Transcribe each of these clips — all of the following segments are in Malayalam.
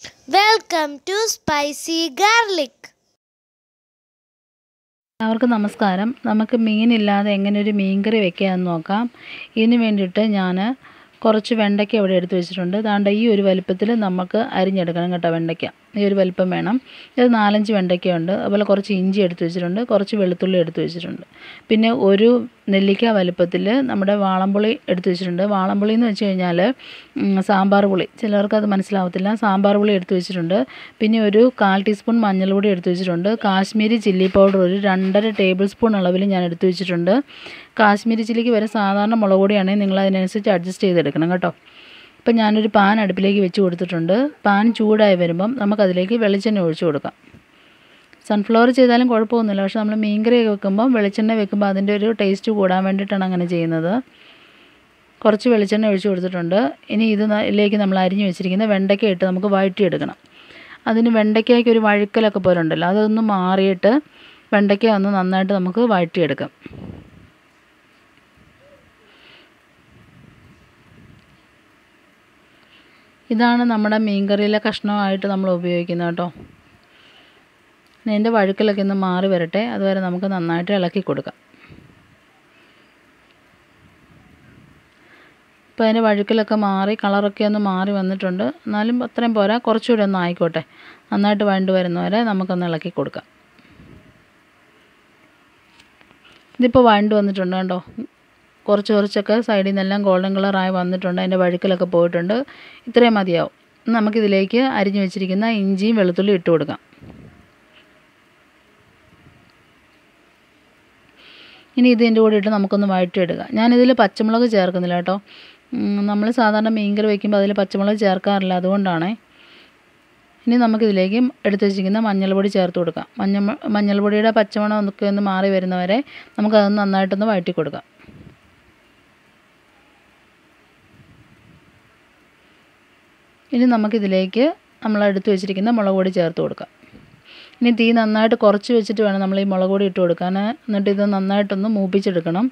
Welcome to Spicy Garlic. എല്ലാവർക്കും നമസ്കാരം നമുക്ക് മീനില്ലാതെ എങ്ങനെ ഒരു മീൻകറി വെക്കാമെന്ന് നോക്കാം ഇതിന് വേണ്ടിയിട്ട് ഞാൻ കുറച്ച് വെണ്ടയ്ക്ക ഇവിടെ എടുത്ത് വെച്ചിട്ടുണ്ട് ദാണ്ട ഈ ഒരു വലിപ്പത്തിൽ നമുക്ക് അരിഞ്ഞെടുക്കണം കേട്ടോ വെണ്ടയ്ക്ക ഈ ഒരു വലിപ്പം വേണം ഇത് നാലഞ്ച് വെണ്ടയ്ക്കയുണ്ട് അതുപോലെ കുറച്ച് ഇഞ്ചി എടുത്ത് വെച്ചിട്ടുണ്ട് കുറച്ച് വെളുത്തുള്ളി എടുത്ത് വെച്ചിട്ടുണ്ട് പിന്നെ ഒരു നെല്ലിക്ക വലിപ്പത്തിൽ നമ്മുടെ വാളംപുളി എടുത്ത് വെച്ചിട്ടുണ്ട് വാളംപുളി എന്ന് വെച്ച് കഴിഞ്ഞാൽ ഉം, സാമ്പാർ പുളി ചിലർക്ക് അത് മനസ്സിലാവത്തില്ല സാമ്പാർ പുളി എടുത്ത് വെച്ചിട്ടുണ്ട് പിന്നെ ഒരു കാൽ ടീസ്പൂൺ മഞ്ഞൾപ്പൊടി എടുത്ത് വെച്ചിട്ടുണ്ട് കാശ്മീരി ചില്ലി പൗഡർ ഒരു രണ്ടര ടേബിൾ സ്പൂൺ അളവിൽ ഞാൻ എടുത്ത് വെച്ചിട്ടുണ്ട് കാശ്മീരി ചില്ലിക്ക് വരെ സാധാരണ മുളക് പൊടിയാണെങ്കിൽ നിങ്ങൾ അതിനനുസരിച്ച് അഡ്ജസ്റ്റ് ചെയ്തെടുക്കണം കേട്ടോ ഇപ്പം ഞാനൊരു പാൻ അടുപ്പിലേക്ക് വെച്ച് കൊടുത്തിട്ടുണ്ട് പാൻ ചൂടായി വരുമ്പം നമുക്കതിലേക്ക് വെളിച്ചെണ്ണ ഒഴിച്ച് കൊടുക്കാം സൺഫ്ലവർ ചെയ്താലും കുഴപ്പമൊന്നുമില്ല പക്ഷെ നമ്മൾ മീൻകറിയൊക്കെ വെക്കുമ്പം വെളിച്ചെണ്ണ വെക്കുമ്പോൾ അതിൻ്റെ ഒരു ടേസ്റ്റ് കൂടാൻ വേണ്ടിയിട്ടാണ് അങ്ങനെ ചെയ്യുന്നത് കുറച്ച് വെളിച്ചെണ്ണ ഒഴിച്ച് കൊടുത്തിട്ടുണ്ട് ഇനി ഇത് ന- ഇതിലേക്ക് നമ്മൾ അരിഞ്ഞ് വെച്ചിരിക്കുന്ന വെണ്ടയ്ക്ക ഇട്ട് നമുക്ക് വഴറ്റിയെടുക്കണം അതിന് വെണ്ടയ്ക്കയ്ക്ക് ഒരു വഴുക്കലൊക്കെ പോലെ ഉണ്ടല്ലോ അതൊന്ന് മാറിയിട്ട് വെണ്ടയ്ക്ക ഒന്ന് നന്നായിട്ട് നമുക്ക് വഴറ്റിയെടുക്കാം ഇതാണ് നമ്മുടെ മീൻകറിയിലെ കഷ്ണമായിട്ട് നമ്മൾ ഉപയോഗിക്കുന്നത് കേട്ടോ ഇനി അതിൻ്റെ വഴുക്കലൊക്കെ ഒന്ന് മാറി വരട്ടെ അതുവരെ നമുക്ക് നന്നായിട്ട് ഇളക്കി കൊടുക്കാം ഇപ്പോൾ അതിൻ്റെ വഴുക്കലൊക്കെ മാറി കളറൊക്കെ ഒന്ന് മാറി വന്നിട്ടുണ്ട് എന്നാലും അത്രയും പോരാ കുറച്ചുകൂടി ഒന്ന് ആയിക്കോട്ടെ നന്നായിട്ട് വഴണ്ട് വരുന്നവരെ നമുക്കൊന്ന് ഇളക്കി കൊടുക്കാം ഇതിപ്പോൾ വഴണ്ട് വന്നിട്ടുണ്ട് കണ്ടോ കുറച്ച് കുറച്ചൊക്കെ സൈഡിൽ നിന്നെല്ലാം ഗോൾഡൻ കളറായി വന്നിട്ടുണ്ട് അതിൻ്റെ വഴുക്കലൊക്കെ പോയിട്ടുണ്ട് ഇത്രയും മതിയാവും ഇനി നമുക്കിതിലേക്ക് അരിഞ്ഞു വെച്ചിരിക്കുന്ന ഇഞ്ചിയും വെളുത്തുള്ളിയും ഇട്ട് കൊടുക്കാം ഇനി ഇതിൻ്റെ കൂടെ ഇട്ട് നമുക്കൊന്ന് വഴറ്റിയെടുക്കാം ഞാനിതിൽ പച്ചമുളക് ചേർക്കുന്നില്ല കേട്ടോ നമ്മൾ സാധാരണ മീൻകറി വയ്ക്കുമ്പോൾ അതിൽ പച്ചമുളക് ചേർക്കാറില്ല അതുകൊണ്ടാണ് ഇനി നമുക്കിതിലേക്ക് എടുത്ത് വെച്ചിരിക്കുന്ന മഞ്ഞൾപ്പൊടി ചേർത്ത് കൊടുക്കാം മഞ്ഞ മഞ്ഞൾപ്പൊടിയുടെ പച്ചമണം ഒക്കെ ഒന്ന് മാറി വരുന്നവരെ നമുക്കത് നന്നായിട്ടൊന്ന് വഴറ്റി കൊടുക്കാം ഇനി നമുക്കിതിലേക്ക് നമ്മൾ എടുത്ത് വെച്ചിരിക്കുന്ന മുളക് പൊടി ചേർത്ത് കൊടുക്കാം ഇനി തീ നന്നായിട്ട് കുറച്ച് വെച്ചിട്ട് വേണം നമ്മൾ ഈ മുളക് പൊടി ഇട്ട് കൊടുക്കാൻ എന്നിട്ട് ഇത് നന്നായിട്ടൊന്ന് മൂപ്പിച്ചെടുക്കണം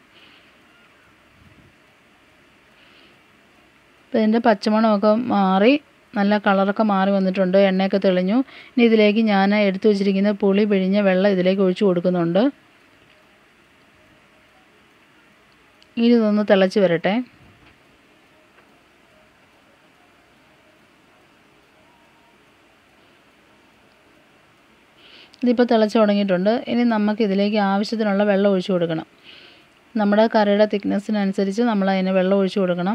അപ്പോൾ ഇതിൻ്റെ പച്ചമണമൊക്കെ മാറി നല്ല കളറൊക്കെ മാറി വന്നിട്ടുണ്ട് എണ്ണയൊക്കെ തെളിഞ്ഞു ഇനി ഇതിലേക്ക് ഞാൻ എടുത്തു വെച്ചിരിക്കുന്ന പുളി പിഴിഞ്ഞ വെള്ളം ഇതിലേക്ക് ഒഴിച്ചു കൊടുക്കുന്നുണ്ട് ഇനി ഇതൊന്ന് തിളച്ച് വരട്ടെ ഇതിപ്പോൾ തിളച്ച് തുടങ്ങിയിട്ടുണ്ട് ഇനി നമുക്ക് ഇതിലേക്ക് ആവശ്യത്തിനുള്ള വെള്ളം ഒഴിച്ചു കൊടുക്കണം നമ്മുടെ കറിയുടെ തിക്നെസ്സിനനുസരിച്ച് നമ്മൾ അതിന് വെള്ളം ഒഴിച്ചു കൊടുക്കണം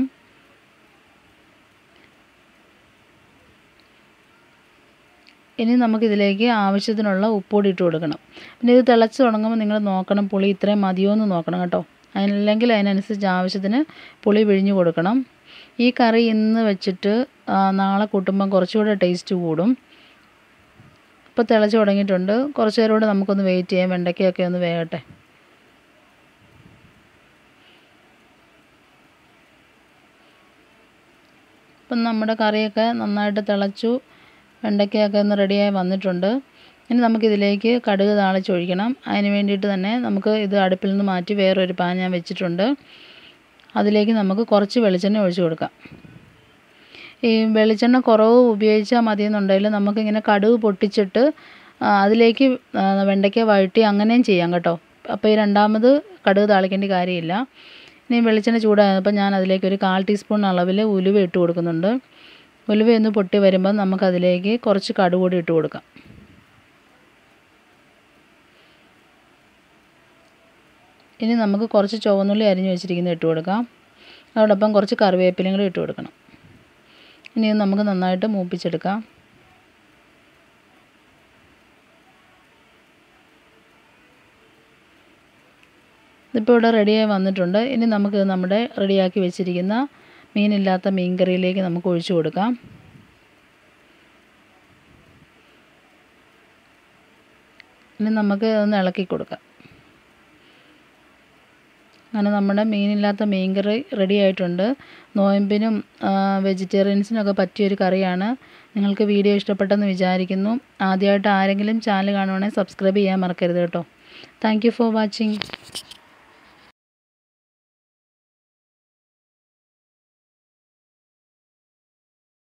ഇനി നമുക്കിതിലേക്ക് ആവശ്യത്തിനുള്ള ഉപ്പുകൂടി ഇട്ട് കൊടുക്കണം പിന്നെ ഇത് തിളച്ച് തുടങ്ങുമ്പോൾ നിങ്ങൾ നോക്കണം പുളി ഇത്രയും മതിയോ എന്ന് നോക്കണം കേട്ടോ അതിനല്ലെങ്കിൽ അതിനനുസരിച്ച് ആവശ്യത്തിന് പുളി പിഴിഞ്ഞ് കൊടുക്കണം ഈ കറി ഇന്ന് വെച്ചിട്ട് ആ, നാളെ കൂട്ടുമ്പം കുറച്ചുകൂടെ ടേസ്റ്റ് കൂടും ഇപ്പോൾ തിളച്ച് തുടങ്ങിയിട്ടുണ്ട് കുറച്ച് നേരം കൂടെ നമുക്കൊന്ന് വെയിറ്റ് ചെയ്യാം വെണ്ടയ്ക്കയൊക്കെ ഒന്ന് വേകട്ടെ ഇപ്പം നമ്മുടെ കറിയൊക്കെ നന്നായിട്ട് തിളച്ചു വെണ്ടയ്ക്കയൊക്കെ ഒന്ന് റെഡിയായി വന്നിട്ടുണ്ട് ഇനി നമുക്കിതിലേക്ക് കടുക് താളിച്ചൊഴിക്കണം അതിന് വേണ്ടിയിട്ട് തന്നെ നമുക്ക് ഇത് അടുപ്പിൽ നിന്ന് മാറ്റി വേറൊരു പാൻ ഞാൻ വെച്ചിട്ടുണ്ട് അതിലേക്ക് നമുക്ക് കുറച്ച് വെളിച്ചെണ്ണ ഒഴിച്ച് കൊടുക്കാം ഈ വെളിച്ചെണ്ണ കുറവ് ഉപയോഗിച്ചാൽ മതിയെന്നുണ്ടെങ്കിൽ നമുക്കിങ്ങനെ കടുക് പൊട്ടിച്ചിട്ട് ആ, അതിലേക്ക് ആ, വെണ്ടയ്ക്ക വഴറ്റി അങ്ങനെയും ചെയ്യാം കേട്ടോ അപ്പോൾ ഈ രണ്ടാമത് കടുക് താളിക്കേണ്ട കാര്യമില്ല ഇനി വെളിച്ചെണ്ണ ചൂടായപ്പോൾ ഞാൻ അതിലേക്ക് ഒരു കാൽ ടീസ്പൂൺ അളവിൽ ഉലുവ ഇട്ട് കൊടുക്കുന്നുണ്ട് ഉലുവ ഒന്ന് പൊട്ടി വരുമ്പോൾ നമുക്കതിലേക്ക് കുറച്ച് കടുക് കൂടി ഇട്ട് കൊടുക്കാം ഇനി നമുക്ക് കുറച്ച് ചുവന്നുള്ളി അരിഞ്ഞ് വെച്ചിരിക്കുന്നത് ഇട്ട് കൊടുക്കാം അതോടൊപ്പം കുറച്ച് കറിവേപ്പിലയും കൂടി ഇട്ട് കൊടുക്കണം ഇനി ഇത് നമുക്ക് നന്നായിട്ട് മൂപ്പിച്ചെടുക്കാം ഇതിപ്പോൾ ഇവിടെ റെഡിയായി വന്നിട്ടുണ്ട് ഇനി നമുക്ക് നമ്മുടെ റെഡിയാക്കി വെച്ചിരിക്കുന്ന മീനില്ലാത്ത മീൻ കറിയിലേക്ക് നമുക്ക് ഒഴിച്ചു കൊടുക്കാം ഇനി നമുക്ക് ഒന്ന് ഇളക്കി കൊടുക്കാം അങ്ങനെ നമ്മുടെ മീനില്ലാത്ത മീൻ കറി റെഡി ആയിട്ടുണ്ട് നോയമ്പിനും വെജിറ്റേറിയൻസിനൊക്കെ പറ്റിയൊരു കറിയാണ് നിങ്ങൾക്ക് വീഡിയോ ഇഷ്ടപ്പെട്ടെന്ന് വിചാരിക്കുന്നു ആദ്യമായിട്ട് ആരെങ്കിലും ചാനൽ കാണുവാണെങ്കിൽ സബ്സ്ക്രൈബ് ചെയ്യാൻ മറക്കരുത് കേട്ടോ താങ്ക് യു ഫോർ വാച്ചിങ്